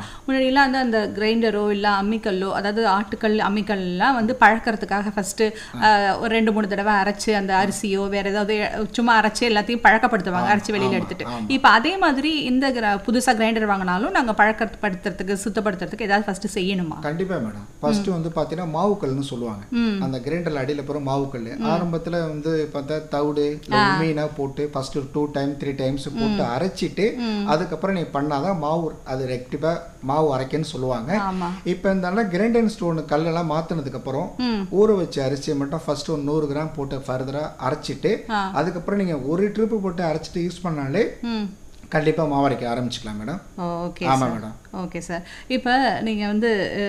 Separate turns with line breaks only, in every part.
முன்னாடிலாம் வந்து அந்த கிரைண்டரோ இல்ல அம்மிக்கல்லோ அதாவது ஆட்டுக்கல் அம்மிக்கல்லாம் வந்து பழக்கறதுக்காக ஃபர்ஸ்ட் ஒரு ரெண்டு மூணு தடவை அரைச்சு அந்த அரிசியோ வேற ஏதாவது சும்மா அரைச்சு எல்லாத்தையும் பழக்கப்படுத்துவாங்க அரைச்சு வெளியில எடுத்துட்டு இப்போ அதே மாதிரி இந்த கிர- புதுசா கிரைண்டர் வாங்கினாலும் நாங்க பழக்கப்படுத்துறதுக்கு சுத்தப்படுத்துறதுக்கு ஏதாவது ஃபர்ஸ்ட் செய்யணுமா
கண்டிப்பா மேடம் ஃபர்ஸ்ட் வந்து பாத்தீங்கன்னா மாவுக்கல்னு சொல்லுவாங்க அந்த கிரைண்டர்ல அடியில போற மாவுக்கல் ஆரம்பத்துல வந்து பார்த்தா தவிடு இல்ல உண்மையினா போட்டு first two time three times போட்டு அரைச்சிட்டு அதுக்கப்புறம் நீ பண்ணாதான் மாவு அது ரெக்டிவா மாவு அரைக்கன்னு சொல்லுவாங்க
ஆமா
இப்போ இந்த கிரைண்டர் ஸ்டோன் கல்லெல்லாம் மாத்தினதுக்கு அப்புறம் ஊற வச்ச அரிசியை மட்டும் ஃபர்ஸ்ட் ஒரு நூறு கிராம் போட்டு ஃபர்தரா அரைச்சிட்டு அதுக்கப்புறம் நீங்க ஒரு ட்ரிப்பு போட்டு அரைச்சிட்டு யூஸ் பண்ணாலே
ம்
கண்டிப்பா மாவு அரைக்க ஆரம்பிச்சுக்கலாம் மேடம்
ஓகே
ஆமா மேடம்
ஓகே சார் இப்போ நீங்கள் வந்து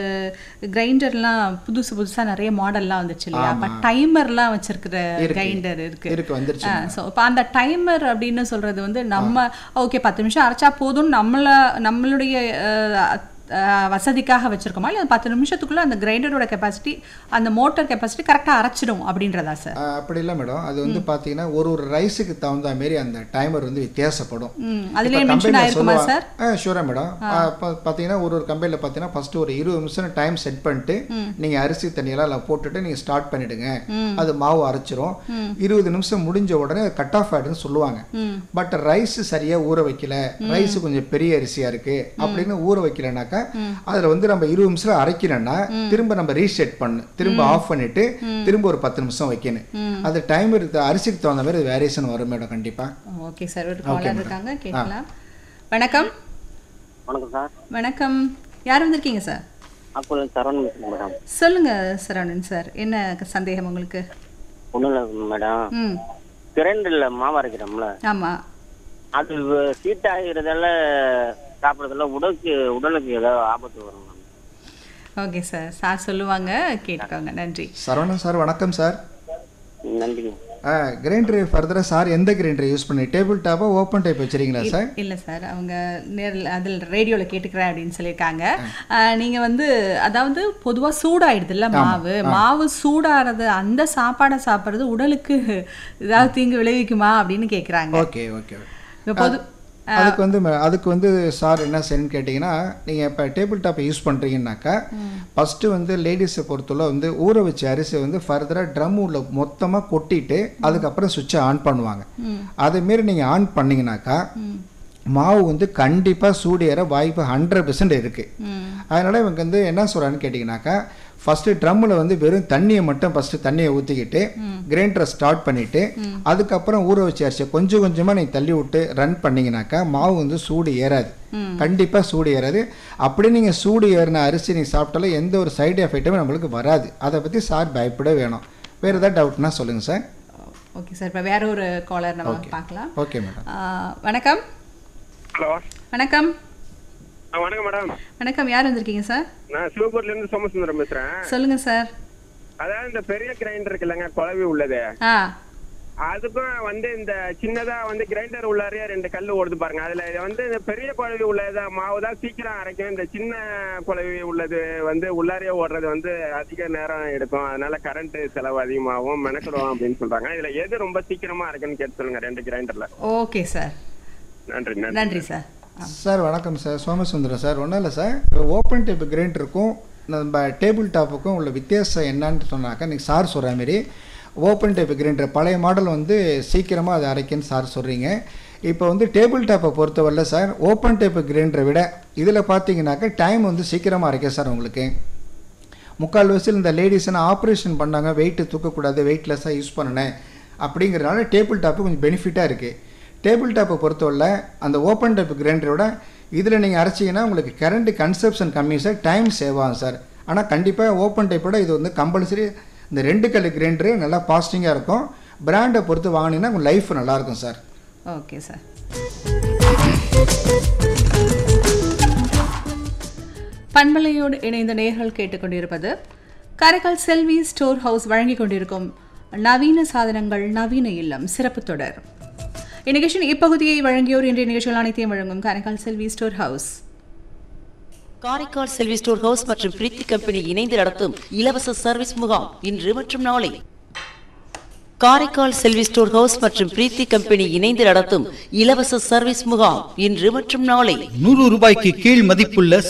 கிரைண்டர்லாம் புதுசு புதுசாக நிறைய மாடல்லாம் வந்துச்சு இல்லையா அப்போ டைமர்லாம் வச்சிருக்கிற கிரைண்டர் இருக்கு
இருக்கு வந்துருச்சு
ஸோ இப்போ அந்த டைமர் அப்படின்னு சொல்றது வந்து நம்ம ஓகே பத்து நிமிஷம் அரைச்சா போதும் நம்மள நம்மளுடைய அஹ், அஹ், வசதிக்காக வச்சிருக்கோமா இல்லை பத்து நிமிஷத்துக்குள்ள அந்த கிரைண்டரோட கெப்பாசிட்டி அந்த மோட்டார் கெப்பாசிட்டி கரெக்டாக அரைச்சிடும் அப்படின்றதா சார்
ஆஹ் அப்படி இல்லை மேடம் அது வந்து பார்த்தீங்கன்னா ஒரு ஒரு ரைஸுக்கு தகுந்த மாதிரி அந்த டைமர் வந்து வித்தியாசப்படும்
ம் அதுலேயே மென்ஷன் ஆயிருக்குமா சார்
ஷூரா மேடம் பார்த்தீங்கன்னா ஒரு ஒரு கம்பெனியில் பார்த்தீங்கன்னா ஃபர்ஸ்ட் ஒரு இருபது நிமிஷம் டைம் செட் பண்ணிட்டு நீங்கள் அரிசி தண்ணியெல்லாம் அதில் போட்டுட்டு நீங்கள் ஸ்டார்ட் பண்ணிடுங்க அது மாவு அரைச்சிரும் இருபது நிமிஷம் முடிஞ்ச உடனே அது கட் ஆஃப் ஆயிடுன்னு சொல்லுவாங்க பட் ரைஸ் சரியா ஊற வைக்கல ரைஸ் கொஞ்சம் பெரிய அரிசியா இருக்கு அப்படின்னு ஊற வைக்கலனாக்கா அதுல வந்து நம்ம இருபது நிமிஷம் அரைக்கணும்னா திரும்ப நம்ம ரீசெட் பண்ணு திரும்ப ஆஃப் பண்ணிட்டு திரும்ப ஒரு பத்து நிமிஷம் வைக்கணும் அது டைம் இருக்கு அரிசிக்கு தகுந்த மாதிரி வேரியேஷன் வரும் மேடம் கண்டிப்பா
ஓகே சார் ஒரு காலர் இருக்காங்க கேட்கலாம் வணக்கம்
வணக்கம் சார்
வணக்கம் யார் வந்திருக்கீங்க சார்
அப்போ சரவணன் பேசுறேன் மேடம்
சொல்லுங்க சரவணன் சார் என்ன சந்தேகம் உங்களுக்கு
ஒன்றும் இல்லை மேடம்
ம்
கிரைண்டரில் மாவு அரைக்கிறோம்ல
ஆமா
அது ஹீட் ஆகிறதால சாப்பிட்றதுல உடலுக்கு உடலுக்கு ஏதாவது ஆபத்து வரும் மேம்
ஓகே சார் சார் சொல்லுவாங்க கேட்டுக்கோங்க நன்றி
சரவணன் சார் வணக்கம் சார்
நன்றிங்க
கிரைண்டர் ஃபர்தராக சார் எந்த கிரைண்டர் யூஸ் பண்ணி டேபிள் டாப்பா ஓப்பன் டைப் வச்சிருக்கீங்களா சார்
இல்ல சார் அவங்க நேரில் அதில் ரேடியோல கேட்டுக்கிறேன் அப்படின்னு சொல்லியிருக்காங்க ஆஹ், நீங்க வந்து அதாவது பொதுவா சூடாயிடுதுல்ல மாவு மாவு சூடாறது அந்த சாப்பாடை சாப்பிட்றது உடலுக்கு ஏதாவது தீங்கு விளைவிக்குமா அப்படின்னு கேக்குறாங்க
ஓகே ஓகே
இப்ப பொது
அதுக்கு வந்து ம- அதுக்கு வந்து சார் என்ன செய்யணும்னு கேட்டிங்கன்னா நீங்கள் இப்போ டேபிள் டாப்பை யூஸ் பண்ணுறீங்கன்னாக்கா ஃபஸ்ட்டு வந்து லேடிஸை பொறுத்தவரை வந்து ஊற வச்ச அரிசியை வந்து ஃபர்தராக ட்ரம் உள்ள மொத்தமாக கொட்டிட்டு அதுக்கப்புறம் சுவிட்சை ஆன் பண்ணுவாங்க அதேமாரி நீங்கள் ஆன் பண்ணீங்கன்னாக்கா மாவு வந்து கண்டிப்பாக சூடு ஏற வாய்ப்பு ஹண்ட்ரட் பெர்சன்ட் இருக்குது அதனால் இவங்க வந்து என்ன சொல்கிறான்னு கேட்டிங்கனாக்கா ஃபஸ்ட்டு ட்ரம்மில் வந்து வெறும் தண்ணியை மட்டும் ஃபஸ்ட்டு தண்ணியை ஊற்றிக்கிட்டு கிரைண்டரை ஸ்டார்ட் பண்ணிவிட்டு அதுக்கப்புறம் ஊற வச்ச அரிசியை கொஞ்சம் கொஞ்சமாக நீங்கள் தள்ளி விட்டு ரன் பண்ணீங்கனாக்கா மாவு வந்து சூடு ஏறாது கண்டிப்பாக சூடு ஏறாது அப்படியே நீங்கள் சூடு ஏறின அரிசி நீங்கள் சாப்பிட்டாலும் எந்த ஒரு சைடு எஃபெக்ட்டுமே நம்மளுக்கு வராது அதை பற்றி சார் பயப்பட வேணும் வேறு ஏதாவது டவுட்னா சொல்லுங்கள் சார்
ஓகே சார் இப்போ வேற ஒரு காலர் நம்ம பார்க்கலாம்
ஓகே மேடம்
ஆஹ், வணக்கம்
ஹலோ
வணக்கம்
ஆ வணக்கம் மேடம்
வணக்கம் யார் வந்திருக்கீங்க சார்
நான் சிவபூர்ல இருந்து சோமசுந்தரம் பேசுறேன்
சொல்லுங்க சார்
அதாவது இந்த பெரிய கிரைண்டர் இருக்கு இல்லைங்க குழவி உள்ளது
ஆ
அதுக்கும் வந்து இந்த சின்னதா வந்து கிரைண்டர் உள்ளாரே ரெண்டு கல் ஓடுது பாருங்க அதுல இது வந்து இந்த பெரிய குழவி உள்ளது மாவு தான் சீக்கிரம் அரைக்கும் இந்த சின்ன குழவி உள்ளது வந்து உள்ளாரே ஓடுறது வந்து அதிக நேரம் எடுக்கும் அதனால கரண்ட் செலவு அதிகமாகும் மெனக்கிடும் அப்படின்னு சொல்றாங்க இதுல எது ரொம்ப சீக்கிரமா அரைக்கும்னு கேட்டு சொல்லுங்க ரெண்டு கிரைண்டர்ல
ஓகே சார்
நன்றி நன்றி
நன்றி சார்
சார் வணக்கம் சார் சோமசுந்தரம் சார் ஒன்றும் இல்லை சார் ஓப்பன் டைப் கிரைண்டருக்கும் நம்ம டேபிள் டாப்புக்கும் உள்ள வித்தியாசம் என்னன்னு சொன்னாக்கா நீங்கள் சார் சொல்கிற மாதிரி ஓப்பன் டைப் கிரைண்டர் பழைய மாடல் வந்து சீக்கிரமாக அதை அரைக்குன்னு சார் சொல்கிறீங்க இப்போ வந்து டேபிள் டாப்பை பொறுத்தவரையில் சார் ஓப்பன் டைப் கிரைண்டரை விட இதில் பார்த்தீங்கன்னாக்கா டைம் வந்து சீக்கிரமாக அரைக்கும் சார் உங்களுக்கு முக்கால் வயசில் இந்த லேடிஸ்னா ஆப்ரேஷன் பண்ணாங்க வெயிட்டு தூக்கக்கூடாது வெயிட்லெஸ்ஸாக யூஸ் பண்ணினேன் அப்படிங்கிறனால டேபிள் டாப்பு கொஞ்சம் பெனிஃபிட்டாக இருக்குது டேபிள் டாப்பை பொறுத்தவரை அந்த ஓப்பன் டைப் கிரைண்டரோட இதில் நீங்கள் அரைச்சிங்கன்னா உங்களுக்கு கரண்ட் கன்சப்ஷன் கம்மி சார் டைம் சேவ் ஆகும் சார் ஆனால் கண்டிப்பாக ஓப்பன் டைப்போட இது வந்து கம்பல்சரி இந்த ரெண்டு கல் கிரைண்டரு நல்லா பாசிட்டிங்காக இருக்கும் பிராண்டை பொறுத்து வாங்கினீங்கன்னா உங்கள் லைஃப் நல்லாயிருக்கும் சார்
ஓகே சார் பண்பலையோடு இணைந்த நேர்கள் கேட்டுக்கொண்டிருப்பது காரைக்கால் செல்வி ஸ்டோர் ஹவுஸ் வழங்கிக் கொண்டிருக்கும் நவீன சாதனங்கள் நவீன இல்லம் சிறப்பு தொடர் இந்நிகழ்ச்சியின் இப்பகுதியை வழங்கியோர் இன்றைய நிகழ்ச்சிகள் அனைத்தையும் வழங்கும் Karaikal Selvi store house
Karaikal Selvi store house மற்றும் பிரீத்தி கம்பெனி இணைந்து நடத்தும் இலவச சர்வீஸ் முகாம் இன்று மற்றும் நாளை காரைக்கால் செல்வி ஸ்டோர் ஹவுஸ் மற்றும் பிரீத்தி கம்பெனி இணைந்து நடத்தும் இலவச சர்வீஸ் முகாம் இன்று மற்றும் நாளை
நூறு ரூபாய்க்கு கீழ் மதிப்புள்ள